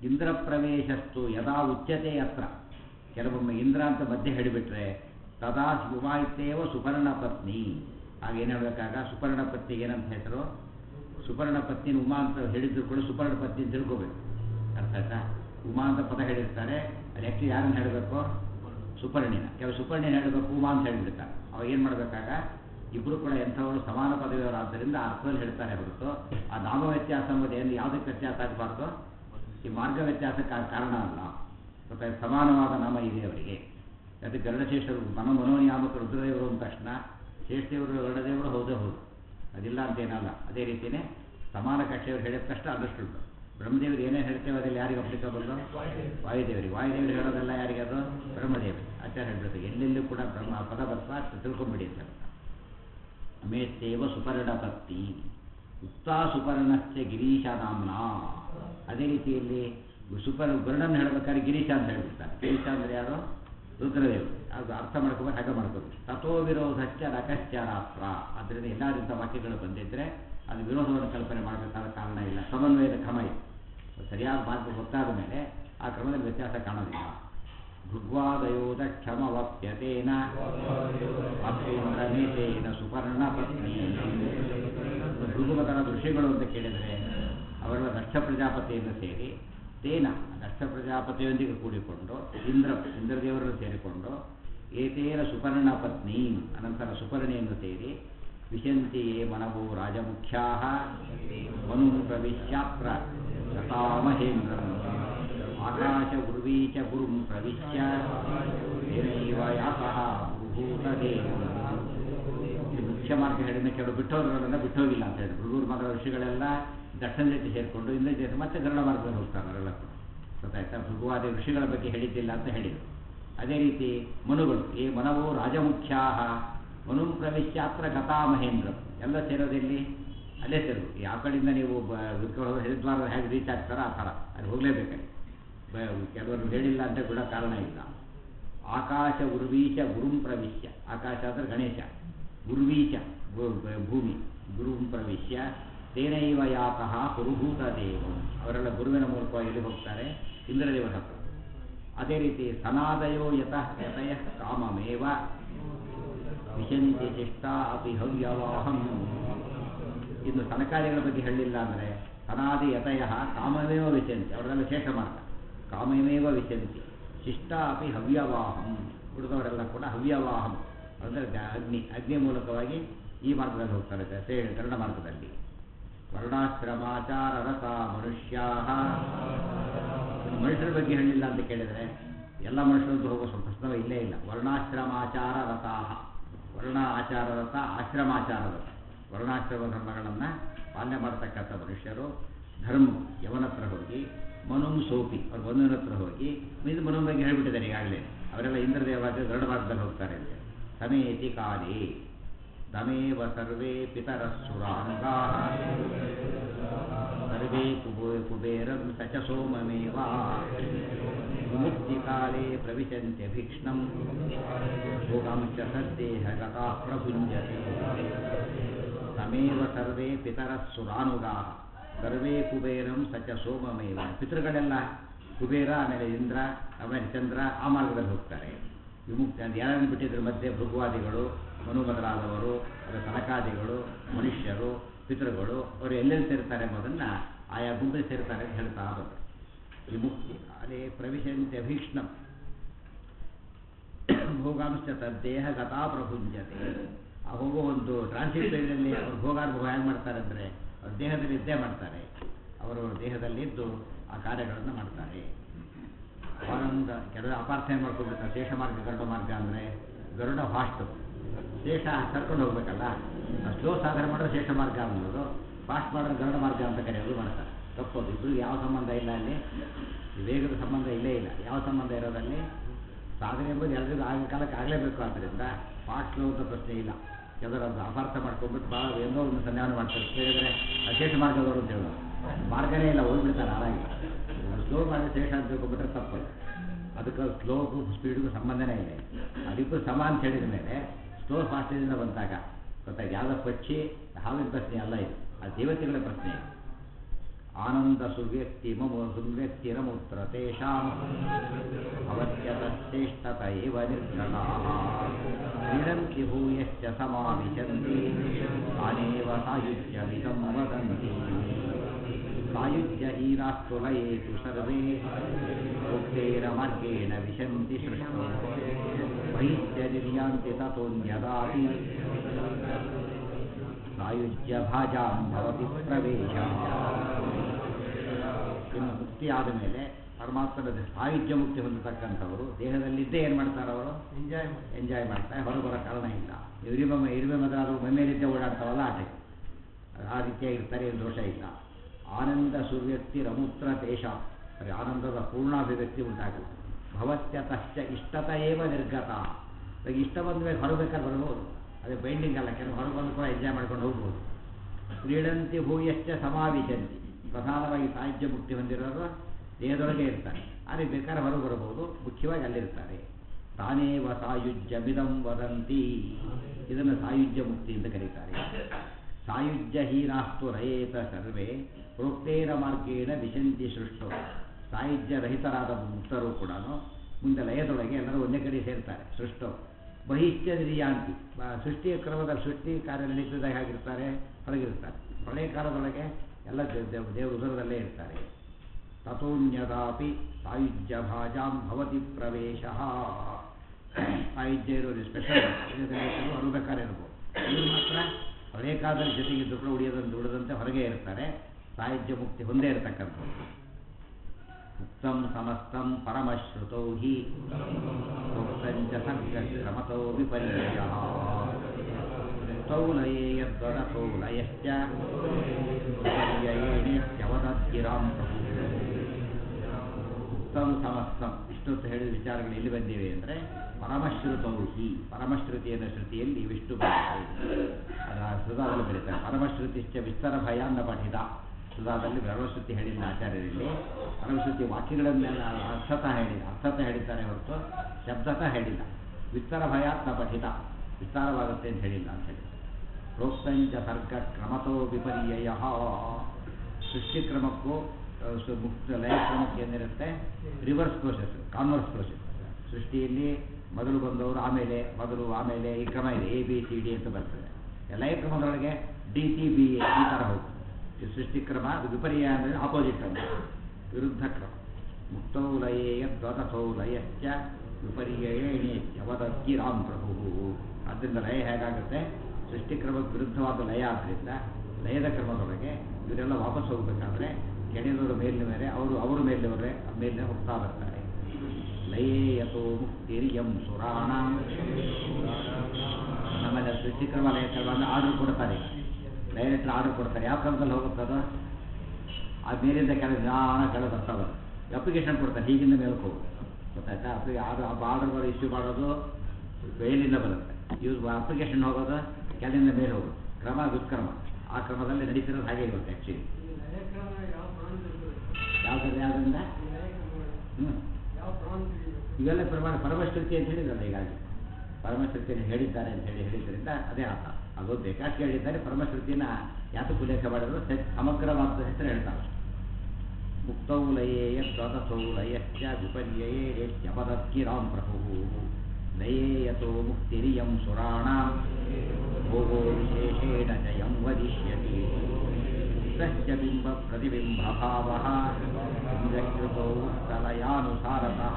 ಇಂದ್ರ ಪ್ರವೇಶಸ್ತು ಯದಾ ಉಚ್ಯತೆ ಅತ್ರ ಕೆಲವೊಮ್ಮೆ ಇಂದ್ರ ಅಂತ ಮಧ್ಯೆ ಹೇಳಿಬಿಟ್ರೆ ತದಾ ಯುವಾಯಿತೇವ ಸುಪರ್ಣ ಪತ್ನಿ ಹಾಗೇನು ಹೇಳಬೇಕಾಗ ಸುಪರ್ಣ ಪತ್ನಿಗೆ ಏನಂತ ಹೆಸರು ಸುಪರ್ಣ ಪತ್ನಿನ ಉಮಾ ಅಂತ ಹೇಳಿದ್ರು ಕೂಡ ಸುಪರ್ಣ ಪತ್ನಿ ಅಂತ ತಿಳ್ಕೋಬೇಕು ಅರ್ಥ ಆಯ್ತಾ ಉಮಾ ಅಂತ ಪದ ಹೇಳಿರ್ತಾರೆ ಅದು ಆ್ಯಕ್ಚುಲಿ ಯಾರನ್ನು ಹೇಳಬೇಕು ಸುಪರ್ಣಿನ ಕೆಲವು ಸುಪರ್ಣಿನ ಹೇಳಬೇಕು ಉಮಾ ಅಂತ ಹೇಳಿಬಿಡ್ತಾರೆ ಅವಾಗ ಏನು ಮಾಡಬೇಕಾಗ ಇಬ್ಬರು ಕೂಡ ಎಂಥವರು ಸಮಾನ ಪದವಿಯವರು ಆದ್ದರಿಂದ ಆ ಅರ್ಥದಲ್ಲಿ ಹೇಳ್ತಾರೆ ಹೊರತು ಆ ನಾಮ ವ್ಯತ್ಯಾಸ ಎಂಬುದು ಏನು ಯಾವುದಕ್ಕೆ ವ್ಯತ್ಯಾಸ ಆಗಬಾರ್ದು ಈ ಮಾರ್ಗ ವ್ಯತ್ಯಾಸಕ್ಕೆ ಆ ಕಾರಣ ಅಲ್ಲ ಮತ್ತೆ ಸಮಾನವಾದ ನಾಮ ಇದೆ ಅವರಿಗೆ ಅದಕ್ಕೆ ಗರುಡಶ್ರೇಷ್ಠರು ಮನ ಮನೋನಿಯಾಮಕ ರುದ್ರದೇವರು ಅಂದ ತಕ್ಷಣ ಶ್ರೇಷ್ಠದೇವರು ಗರುಡದೇವರು ಹೌದೇ ಹೌದು ಅದಿಲ್ಲ ಅಂತೇನಲ್ಲ ಅದೇ ರೀತಿಯೇ ಸಮಾನ ಕಕ್ಷೆಯವರು ಹೇಳಿದ ತಕ್ಷಣ ಅದಷ್ಟುಂಟು ಬ್ರಹ್ಮದೇವರು ಏನೇನು ಹೇಳ್ತೇವೆ ಅದರಲ್ಲಿ ಯಾರಿಗೆ ಅಪ್ಲಿಕಬಲ್ ವಾಯುದೇವರಿಗೆ ವಾಯುದೇವರು ಹೇಳೋದೆಲ್ಲ ಯಾರಿಗೆ ಅದು ಬ್ರಹ್ಮದೇವರಿಗೆ ಆಚಾರ್ಯ ಹೇಳ್ಬೇಕು ಎಲ್ಲೆಲ್ಲೂ ಕೂಡ ಬ್ರಹ್ಮ ಪದ ಬರ್ತಾ ತಿಳ್ಕೊಂಬಿಡಿ ಅಂತ ಹೇಳ್ತಾರೆ ಮೇತ್ತೇವ ಸುಪರ್ಣಪತ್ತಿ ಉಕ್ತಾ ಸುಪರ್ಣಸ್ಯ ಗಿರೀಶ ನಾಮ್ನ ಅದೇ ರೀತಿಯಲ್ಲಿ ಸುಪರ್ ಗರುಡನ್ನು ಹೇಳಬೇಕಾದ್ರೆ ಗಿರೀಶ ಅಂತ ಹೇಳ್ಬಿಡ್ತಾರೆ ಗಿರೀಶ ಅಂದರೆ ಯಾರು ರುದ್ರದೇವರು ಅದು ಅರ್ಥ ಮಾಡ್ಕೋಬೇಕು ಹಾಗೆ ಮಾಡ್ಕೋಬೇಕು ತಥೋ ವಿರೋಧಶ್ಚ ನಕಶ್ಚಾರಾತ್ರ ಆದ್ದರಿಂದ ಎಲ್ಲ ರೀತಿಯ ವಾಕ್ಯಗಳು ಬಂದಿದ್ದರೆ ಅದು ವಿರೋಧವನ್ನು ಕಲ್ಪನೆ ಮಾಡಬೇಕಾದ ಕಾರಣ ಇಲ್ಲ ಸಮನ್ವಯದ ಕ್ರಮ ಇದೆ ಸರಿಯಾದ ಮಾರ್ಗ ಗೊತ್ತಾದ ಮೇಲೆ ಆ ಕ್ರಮದಲ್ಲಿ ವ್ಯತ್ಯಾಸ ಕಾಣೋದಿಲ್ಲ ಭೃಗ್ವಾದಯೋದ ಕ್ಷಮವಪ್ಯತೇನ ಅಪೇಂದ್ರಮೇತೇನ ಸುಪರ್ಣ ಪತ್ನಿ ಭೃಗುಮತನ ಋಷಿಗಳು ಅಂತ ಕೇಳಿದರೆ ಅವರೆಲ್ಲ ದಕ್ಷ ಪ್ರಜಾಪತಿಯನ್ನು ಸೇರಿ ತೇನ ದಕ್ಷ ಪ್ರಜಾಪತಿಯೊಂದಿಗೆ ಕೂಡಿಕೊಂಡು ಇಂದ್ರ ಇಂದ್ರದೇವರನ್ನು ಸೇರಿಕೊಂಡು ಏತೇನ ಸುಪರ್ಣ ಪತ್ನಿ ಅನಂತರ ಸುಪರ್ಣಿಯನ್ನು ಸೇರಿ ವಿಶಂತಿಯೇ ಮನವೋ ರಾಜಮುಖ್ಯಾ ಮನು ಪ್ರವಿಶ್ಯಾತ್ರ ಶತಾಮಹೇಂದ್ರ ಆಕಾಶ ಉರ್ವೀ ಚ ಗುರುಂ ಪ್ರವಿಶ್ಯ ಏನೈವ ಯಾತಃ ಭೂತದೇವ ಇದು ಮುಖ್ಯ ಮಾರ್ಗ ಹೇಳಿದ ಕೆಲವು ಬಿಟ್ಟವರನ್ನೆಲ್ಲ ಬಿಟ್ಟೋಗಿಲ್ಲ ಅಂತ ಹೇಳಿ ಹುಡುಗರು ಮಗಳ ಋಷಿಗಳೆಲ್ಲ ದಕ್ಷಿಣ ಜೊತೆ ಸೇರಿಕೊಂಡು ಇಂದ್ರ ಜೊತೆ ಮತ್ತೆ ಗರುಡ ಮಾರ್ಗದಲ್ಲಿ ಹೋಗ್ತಾರೆ ಅವರೆಲ್ಲ ಕೂಡ ಗೊತ್ತಾಯ್ತಾ ಭೃಗುವಾದ ಋಷಿಗಳ ಬಗ್ಗೆ ಹೇಳಿದ್ದಿಲ್ಲ ಅಂತ ಹೇಳಿದರು ಅದೇ ರೀತಿ ಮನುಗಳು ಈ ಮನವು ರಾಜಮುಖ್ಯಾ ಮನು ಪ್ರವೇಶ್ಯಾತ್ರ ಕಥಾ ಮಹೇಂದ್ರ ಎಲ್ಲ ಸೇರೋದೆಲ್ಲಿ ಅಲ್ಲೇ ಸೇರೋದು ಯಾವ ಕಡೆಯಿಂದ ನೀವು ಬ ವಿಕ್ರಮ ಹರಿದ್ವಾರ ಹೇಗೆ ರೀಚ್ ಆಗ್ತಾರೋ ಆ ಥರ ಅಲ್ಲಿ ಹೋಗಲೇಬೇಕಲ್ಲಿ ಕೆಲವರು ಹೇಳಿಲ್ಲ ಅಂತ ಕೂಡ ಕಾರಣ ಇಲ್ಲ ಆಕಾಶ ಉರ್ವೀಚ ಗುರುಂ ಪ್ರವಿಶ್ಯ ಆಕಾಶ ಅಂದರೆ ಗಣೇಶ ಗುರ್ವೀಚ ಗು- ಬ- ಭೂಮಿ ಗುರುಂ ಪ್ರವಿಶ್ಯ ತೇನೈವ ಯಾತಃ ಪುರುಭೂತ ದೇವಂ ಅವರೆಲ್ಲ ಗುರುವಿನ ಮೂಲಕವಾಗಿ ಎಲ್ಲಿ ಹೋಗ್ತಾರೆ ಇಂದ್ರದೇವರ ಹತ್ರ ಅದೇ ರೀತಿ ಸನಾದಯೋ ಯತಃ ಯತಯ ಕಾಮಮೇವ ವಿಶಂತಿ ಶಿಷ್ಟ ಅಪಿ ಹವ್ಯವಾಹಂ ಇನ್ನು ಸನಕಾದಿಗಳ ಬಗ್ಗೆ ಹೇಳಿಲ್ಲ ಅಂದರೆ ಸನಾದಿ ಯತಯ ಕಾಮಮೇವ ವಿಶಂತಿ ಅವರೆಲ್ಲ ಶೇಷ ಮಾರ್ಗ ಕಾಮಮೇವ ವಿಶಂತಿ ಶಿಷ್ಟ ಅಪಿ ಹವ್ಯವಾಹಂ ಉಳಿದವರೆಲ್ಲ ಕೂಡ ಹವ್ಯವಾಹಂ ಅಂದರೆ ಗ- ಅಗ್ನಿ ಅಗ್ನಿ ಮೂಲಕವಾಗಿ ಈ ಮಾರ್ಗದಲ್ಲಿ ಹೋಗ್ತಾರೆ ಗ- ಸೇ ಕನ್ನಡ ಮಾರ್ಗದಲ್ಲಿ ವರ್ಣಾಶ್ರಮಾಚಾರ ರಸ ಮನುಷ್ಯಾ ಇನ್ನು ಮನುಷ್ಯರ ಬಗ್ಗೆ ಹೇಳಿಲ್ಲ ಅಂತ ಕೇಳಿದರೆ ಎಲ್ಲ ಮನುಷ್ಯರಂತೂ ಹೋಗೋ ಸ್ವಲ್ಪ ಪ್ರಶ್ನವೇ ಇಲ್ಲೇ ಇಲ್ಲ ವರ್ಣಾಶ್ರಮಾಚಾರ ರಥಾಹ ವರ್ಣ ಆಚಾರ ರಥ ಆಶ್ರಮಾಚಾರ ರಥ ವರ್ಣಾಶ್ರಮ ಧರ್ಮಗಳನ್ನು ಪಾಲನೆ ಮಾಡತಕ್ಕಂಥ ಮನುಷ್ಯರು ಧರ್ಮ ಯವನ ಹತ್ರ ಹೋಗಿ ಮನುಂ ಸೋಪಿ ಅವ್ರು ಮನುವಿನ ಹತ್ರ ಹೋಗಿ ಇದು ಮನು ಬಗ್ಗೆ ಹೇಳಿಬಿಟ್ಟಿದ್ದಾರೆ ಈಗಾಗಲೇ ಅವರೆಲ್ಲ ಇಂದ್ರದೇವಾಗ ಗರುಡ ಮಾರ್ಗದಲ್ಲಿ ಹೋಗ್ತಾರೆ ಅಂತ ಸಮೇತಿ ಕಾಲೇ ತಮೇವ ಸರ್ವೇ ಪಿತರ ಸುರಾಂಗಾ ಸರ್ವೇ ಕುಬೇ ಕುಬೇರಂ ಸ ಚ ಸೋಮಮೇವ ವಿಮುಕ್ತಿಕಾಲೇ ಪ್ರವಿಶಂತ್ಯಭೀಕ್ಷ್ಣಂ ಭೋಗಂ ಚ ಸದ್ದೇಹ ಗತಾ ಪ್ರಭುಂಜತೆ ತಮೇವ ಸರ್ವೇ ಪಿತರ ಸುರಾನುಗಾ ಸರ್ವೇ ಕುಬೇರಂ ಸ ಚ ಸೋಮಮೇವ ಪಿತೃಗಳೆಲ್ಲ ಕುಬೇರ ಆಮೇಲೆ ಇಂದ್ರ ಆಮೇಲೆ ಚಂದ್ರ ಆ ಮಾರ್ಗದಲ್ಲಿ ಹೋಗ್ತಾರೆ ವಿಮುಕ್ತಿ ಅದು ಯಾರನ್ನು ಬಿಟ್ಟಿದ್ರ ಮಧ್ಯೆ ಭೃಗುವಾದಿಗಳು ಮನು ಮೊದಲಾದವರು ಅದರ ಸನಕಾದಿಗಳು ಮನುಷ್ಯರು ಪಿತೃಗಳು ಅವರು ಎಲ್ಲೆಲ್ಲಿ ಸೇರ್ತಾರೆ ಎಂಬುದನ್ನು ಆಯಾ ಗುಂಪಿಗೆ ಸೇರ್ತಾರೆ ಅಂತ ಹೇಳ್ತಾ ಬಂದರು ವಿಮುಕ್ತಿ ಕಾಲೇ ಪ್ರವಿಶಂತ್ಯ ಭೀಕ್ಷ್ಣಂ ಭೋಗಾಂಶ ತದ್ದೇಹ ಗತಾ ಪ್ರಭುಂಜತೆ ಆ ಹೋಗೋ ಒಂದು ಟ್ರಾನ್ಸಿಟ್ ಪೀರಿಯಡಲ್ಲಿ ಅವರು ಭೋಗಾನುಭವ ಹೇಗೆ ಮಾಡ್ತಾರೆ ಅಂದರೆ ಅವ್ರ ದೇಹದಲ್ಲಿ ಇದ್ದೇ ಮಾಡ್ತಾರೆ ಅವರು ದೇಹದಲ್ಲಿದ್ದು ಆ ಕಾರ್ಯಗಳನ್ನು ಮಾಡ್ತಾರೆ ಆನಂದ ಕೆಲವು ಅಪಾರ್ಥನೆ ಮಾಡ್ಕೊಂಡ್ಬಿಡ್ತಾರೆ ಶೇಷ ಮಾರ್ಗ ಗರುಡ ಮಾರ್ಗ ಅಂದರೆ ಗರುಡ ಫಾಸ್ಟು ಶೇಷ ಕರ್ಕೊಂಡು ಹೋಗ್ಬೇಕಲ್ಲ ಸ್ಲೋ ಸಾಧನೆ ಮಾಡೋದು ಶೇಷ ಮಾರ್ಗ ಅನ್ನೋದು ಫಾಸ್ಟ್ ಮಾಡೋದು ಗರುಡ ಮಾರ್ಗ ಅಂತ ಕರೆಯೋದು ಮಾಡ್ತಾರೆ ತಪ್ಪೋದು ಇಬ್ಬರಿಗೆ ಯಾವ ಸಂಬಂಧ ಇಲ್ಲ ಅಲ್ಲಿ ಈ ವೇಗದ ಸಂಬಂಧ ಇಲ್ಲೇ ಇಲ್ಲ ಯಾವ ಸಂಬಂಧ ಇರೋದಲ್ಲಿ ಸಾಧನೆ ಎಂಬುದು ಎಲ್ಲರಿಗೂ ಆಗ ಕಾಲಕ್ಕೆ ಆಗಲೇಬೇಕು ಆದ್ದರಿಂದ ಫಾಸ್ಟ್ ಸ್ಲೋ ಅಂತ ಪ್ರಶ್ನೆ ಇಲ್ಲ ಕೆಲವರು ಅದು ಅಪಾರ್ಥ ಮಾಡ್ಕೊಂಡ್ಬಿಟ್ಟು ಭಾಳ ಏನೋ ಒಂದು ಸಂಧಾನ ಮಾಡ್ತಾರೆ ಕೇಳಿದರೆ ಶೇಷ ಮಾರ್ಗದವರು ಅಂತ ಹೇಳೋದು ಮಾರ್ಗನೇ ಇಲ್ಲ ಹೋಗ್ಬಿಡ್ತಾರೆ ಹಾಳಾಗಿ ಸ್ಲೋ ಮಾಡಿ ಶೇಷ ಅಂತ ತಿಳ್ಕೊಂಡ್ಬಿಟ್ರೆ ತಪ್ಪು ಅದಕ್ಕೆ ಸ್ಲೋಗೂ ಸ್ಪೀಡ್ಗೂ ಸಂಬಂಧನೇ ಇಲ್ಲ ಅದಕ್ಕೂ ಸಮ ಅಂತ ಹೇಳಿದ ಮೇಲೆ ಸ್ಲೋ ಫಾಸ್ಟಿಂದ ಬಂದಾಗ ಗೊತ್ತಾಗ ಯಾವುದೋ ಪಕ್ಷಿ ಹಾವಿನ ಪ್ರಶ್ನೆ ಅಲ್ಲ ಇದು ಅದು ದೇವತೆಗಳ ಪ್ರಶ್ನೆ ಇದು ಆನಂದ ಸುವ್ಯಕ್ತಿ ಮಮ ಸುವ್ಯಕ್ತಿರಮುತ್ರ ತೇಷಾಂ ಅವಶ್ಯತಶ್ಚೇಷ್ಟತ ಏವ ನಿರ್ಗತಾಃ ಕ್ರೀಡಂತಿ ಭೂಯಶ್ಚ ಸಮಾವಿಶಂತಿ ತಾನೇವ ಸಾಯುಜ್ಯಮಿದಂ ವದಂತಿ ಸಾಯುಜ್ಯಹೀನಾಸ್ತು ಲಯೇತು ಸರ್ವೇ ಉಕ್ತೇನ ಮಾರ್ಗೇಣ ವಿಶಂತಿ ಸೃಷ್ಟೋ ಬಹಿಶ್ಚ ನಿರ್ಯಾಂತಿ ತತೋನ್ಯದಾಪಿ ಸಾಯುಜ್ಯ ಭಾಜಾಂ ಭವತಿ ಪ್ರವೇಶ ಇನ್ನು ಮುಕ್ತಿ ಆದ ಮೇಲೆ ಪರಮಾತ್ಮನ ಸಾಯುಜ್ಯ ಮುಕ್ತಿ ಹೊಂದತಕ್ಕಂಥವರು ದೇಹದಲ್ಲಿದ್ದೇ ಏನು ಮಾಡ್ತಾರೆ ಅವರು ಎಂಜಾಯ್ ಮಾಡಿ ಎಂಜಾಯ್ ಮಾಡ್ತಾರೆ ಹೊರಗೆ ಬರೋ ಕಾರಣ ಇಲ್ಲ ಇರಿಮೆ ಇರಿಮೆ ಮೊದಲಾದವು ಮೈಮೇಲಿದ್ದೇ ಓಡಾಡ್ತಾವಲ್ಲ ಆಟೆ ಆ ರೀತಿಯಾಗಿ ಇರ್ತಾರೆ ಏನು ದೋಷ ಇಲ್ಲ ಆನಂದ ಸುವ್ಯಕ್ತಿ ರಮೂತ್ರ ತೇಷ ಸರಿ ಆನಂದದ ಪೂರ್ಣಾಭಿವ್ಯಕ್ತಿ ಉಂಟಾಗುತ್ತೆ ಭವತ್ಯತಶ್ಚ ಇಷ್ಟತ ಏವ ನಿರ್ಗತ ಇವಾಗ ಇಷ್ಟ ಬಂದ ಮೇಲೆ ಹೊರಬೇಕಾದ್ರೆ ಬರ್ಬೋದು ಅದೇ ಬೈಂಡಿಂಗ್ ಅಲ್ಲ ಕೆಲವು ಹೊರಗೆ ಬಂದು ಕೂಡ ಎಂಜಾಯ್ ಮಾಡ್ಕೊಂಡು ಹೋಗ್ಬೋದು ಕ್ರೀಡಂತಿ ಭೂಯಶ್ಚ ಸಮಾವಿಶಂತಿ ಪ್ರಧಾನವಾಗಿ ಸಾಹಿತ್ಯ ಮುಕ್ತಿ ಹೊಂದಿರೋರು ದೇಹದೊಳಗೆ ಇರ್ತಾರೆ ಆದರೆ ಬೇಕಾದ್ರೆ ಹೊರಗೆ ಬರಬಹುದು ಮುಖ್ಯವಾಗಿ ಅಲ್ಲಿರ್ತಾರೆ ತಾನೇವ ಸಾಯುಜ್ಯ ಮಿದಂ ವದಂತಿ ಇದನ್ನು ಸಾಯುಜ್ಯ ಮುಕ್ತಿ ಅಂತ ಕರೀತಾರೆ ಸಾಯುಜ್ಯ ಹೀನಾಸ್ತು ರಯೇತ ಸರ್ವೇ ಪ್ರೋಕ್ತೇನ ಮಾರ್ಗೇಣ ವಿಶಂತಿ ಸೃಷ್ಟು ಸಾಯುಜ್ಯ ರಹಿತರಾದ ಮುಕ್ತರು ಕೂಡ ಮುಂದೆ ಲಯದೊಳಗೆ ಎಲ್ಲರೂ ಒಂದೇ ಕಡೆ ಸೇರ್ತಾರೆ ಸೃಷ್ಟು ಬಹಿಷ್ಠ ನಿರ್ಯಾಂತಿ ಬ- ಸೃಷ್ಟಿಯ ಕ್ರಮದಲ್ಲಿ ಸೃಷ್ಟಿ ಕಾರ್ಯ ನಡೀತಿದ್ದಾಗ ಹೇಗಿರ್ತಾರೆ ಹೊರಗಿರ್ತಾರೆ ಪ್ರಳಯ ಕಾಲದೊಳಗೆ ಎಲ್ಲ ದೇ- ದೇವ್- ದೇವ್ರ ಉದರದಲ್ಲೇ ಇರ್ತಾರೆ ತಥೋನ್ಯದಾಪಿ ಸಾಯುಜ್ಯ ಭಾಜಾಂ ಭವತಿ ಪ್ರವೇಶ ಸಾಯುಜ್ಯ ಇರೋದು ಸ್ಪೆಷಲ್ ಅನುಬೇಕಾರೆ ಇರ್ಬೋದು ಇವರು ಮಾತ್ರ ಹಳೆಯ ಕಾಲದಲ್ಲಿ ಜೊತೆಗಿದ್ದು ಕೂಡ ಉಳಿಯೋದಂತ ಉಳಿದಂತೆ ಹೊರಗೆ ಇರ್ತಾರೆ ಸಾಯುಜ್ಯ ಮುಕ್ತಿ ಹೊಂದೇ ಇರತಕ್ಕಂಥದ್ದು ಉಕ್ತಂ ಸಮಸ್ತಂ ಪರಮಶ್ರುತೌ ಹಿ ಉಕ್ತಂಚ ಸರ್ಗಕ್ರಮತೋ ವಿಪರ್ಯಯ ಉಕ್ತೌ ಲಯೇ ಯದ್ವದತೋ ಲಯಶ್ಚ ವಿಪರ್ಯಯೇಣ್ಯವದದ್ಗಿರಾಂ ಪ್ರಭು ಉತ್ತಮ ಸಮಸ್ತಂ ಇಷ್ಟೊತ್ತು ಹೇಳಿದ ವಿಚಾರಗಳು ಎಲ್ಲಿ ಬಂದಿವೆ ಅಂದರೆ ಪರಮಶ್ರುತೌ ಹಿ ಪರಮಶ್ರುತಿ ಅನ್ನೋ ಶ್ರುತಿಯಲ್ಲಿ ವಿಷ್ಣು ಬಂದಿದೆ ಅದರ ಸುಧಾದಲ್ಲಿ ಬರೀತಾರೆ ಪರಮಶ್ರುತಿಶ್ಚ ವಿಸ್ತಾರ ಭಯ ಅನ್ನ ಪಠಿತ ಸುಧಾದಲ್ಲಿ ಪರಮಶ್ರುತಿ ಹೇಳಿಲ್ಲ ಆಚಾರ್ಯರಲ್ಲಿ ಪರಮಶ್ರುತಿ ವಾಕ್ಯಗಳನ್ನೆಲ್ಲ ಅರ್ಥತಃ ಹೇಳಿಲ್ಲ ಅರ್ಥತಃ ಹೇಳಿದ್ದಾರೆ ಹೊರತು ಶಬ್ದತಃ ಹೇಳಿಲ್ಲ ವಿಸ್ತಾರ ಭಯಾತ್ಮ ಪಠಿತ ವಿಸ್ತಾರವಾಗುತ್ತೆ ಅಂತ ಹೇಳಿಲ್ಲ ಅಂತ ಹೇಳಿ ಪ್ರೋಕ್ತಂಚ ಸರ್ಗ ಕ್ರಮತೋ ವಿಪರ್ಯಯ ಸೃಷ್ಟಿ ಕ್ರಮಕ್ಕೂ ಆ, ಸು- ಮುಕ್ತ ಲಯ ಕ್ರಮಕ್ಕೆ ಏನಿರುತ್ತೆ ರಿವರ್ಸ್ ಪ್ರೋಸೆಸ್ ಕಾನ್ವರ್ಸ್ ಪ್ರೋಸೆಸ್ ಸೃಷ್ಟಿಯಲ್ಲಿ ಮೊದಲು ಬಂದವರು ಆಮೇಲೆ ಮೊದಲು ಆಮೇಲೆ ಈ ಕ್ರಮ ಇದೆ ಎ ಬಿ ಸಿ ಡಿ ಅಂತ ಬರ್ತದೆ ಲಯ ಕ್ರಮದೊಳಗೆ ಡಿ ಸಿ ಬಿ ಎ ಈ ಥರ ಹೋಗುತ್ತೆ ಈ ಸೃಷ್ಟಿ ಕ್ರಮ ಅದು ವಿಪರ್ಯ ಅಂದರೆ ಆಪೋಸಿಟ್ ಅಂತ ವಿರುದ್ಧ ಕ್ರಮ ಮುಕ್ತೌ ಲಯೇ ಯದ್ವದಥೌ ಲಯಶ್ಚ ವಿಪರ್ಯಯೇಣಿ ಯವದಕ್ಕಿ ರಾಮ್ ಪ್ರಭು ಆದ್ದರಿಂದ ಲಯ ಹೇಗಾಗುತ್ತೆ ಸೃಷ್ಟಿ ಕ್ರಮಕ್ಕೆ ವಿರುದ್ಧವಾದ ಲಯ ಆದ್ದರಿಂದ ಲಯದ ಕ್ರಮದೊಳಗೆ ಇವರೆಲ್ಲ ವಾಪಸ್ ಹೋಗಬೇಕಾದ್ರೆ ಕೆಣೆದವರು ಮೇಲಿನ ಮೇಲೆ ಅವರು ಅವರು ಮೇಲಿನವರೇ ಮೇಲಿನ ಹೋಗ್ತಾ ಬರ್ತಾರೆ ಲಯೇ ಯಥೋ ಮುಕ್ತಿರ್ಯಂ ಸುರಾಣ ನಮ್ಮಲ್ಲಿ ಸೃಷ್ಟಿ ಕ್ರಮ ಲಯ ಕ್ರಮ ಅಂದ್ರೆ ಆರ್ಡರ್ ಕೊಡ್ತಾರೆ ಡೈರೆಕ್ಟರ್ ಆರ್ಡರ್ ಕೊಡ್ತಾರೆ ಯಾವ ಕ್ರಮದಲ್ಲಿ ಹೋಗುತ್ತದೋ ಆ ಮೇಲಿಂದ ಕೆಳಗೆ ನಿಧಾನ ಕೆಳಗೆ ಬರ್ತಾ ಬರುತ್ತೆ ಅಪ್ಲಿಕೇಶನ್ ಕೊಡ್ತಾರೆ ಹೀಗಿಂದ ಮೇಲಕ್ಕೆ ಹೋಗು ಗೊತ್ತಾಯ್ತಾ ಅಪ್ಲಿ ಅದು ಆರ್ಡರ್ಗಳು ಇಶ್ಯೂ ಮಾಡೋದು ಮೇಲಿಂದ ಬರುತ್ತೆ ಯೂಸ್ ಅಪ್ಲಿಕೇಶನ್ ಹೋಗೋದು ಕೆಳಗಿಂದ ಮೇಲೆ ಹೋಗೋದು ಕ್ರಮ ದುಷ್ಕ್ರಮ ಆ ಕ್ರಮದಲ್ಲಿ ನಡೀತಿರೋದು ಹಾಗೆ ಇರುತ್ತೆ ಆ್ಯಕ್ಚುಲಿ ಲಯಕ್ರಮ ಯಾವ ಪ್ರಾಣ ಯಾವ್ದು ಯಾವುದರಿಂದ ಹ್ಞೂ ಯಾವ ಪ್ರಾಣ ತಿಳಿಬೇಕು ಇವೆಲ್ಲ ಪ್ರಮಾಣ ಪರಮಶ್ರುತಿ ಅಂತ ಹೇಳಿದ್ರಲ್ಲ ಹೀಗಾಗಿ ಪರಮಶ್ರುತಿಯನ್ನು ಹೇಳಿದ್ದಾರೆ ಅಂತ ಹೇಳಿ ಹೇಳಿದ್ರಿಂದ ಅದೇ ಅರ್ಥ ಅದು ಬೇಕಾಷ್ಟು ಹೇಳಿದ್ದಾರೆ ಪರಮಶ್ರುತಿನ ಯಾತಕ್ಕೆ ಉಲ್ಲೇಖ ಮಾಡಿದ್ರು ಸೆ- ಸಮಗ್ರವಾದ ಹೆಸರು ಹೇಳ್ತಾರೆ ಮುಕ್ತೌ ಲಯೇ ಯದ್ವದಸೌ ಲಯಶ್ಚ ವಿಪರ್ಯಯೇ ಯಪದತ್ಕಿರಾಂ ಪ್ರಭು ಲಯೇ ಯತೋ ಮುಕ್ತಿರಿಯಂ ಸುರಾಣಾಂ ಭೋಗೋ ವಿಶೇಷೇಣ ಚ ಯಂ ವದಿಷ್ಯತಿ ಮುಕ್ತಶ್ಚ ಬಿಂಬ ಪ್ರತಿಬಿಂಬ ಭಾವಃ ಇಂದ್ರಕೃತೋ ಉಕ್ತಲಯಾನುಸಾರತಃ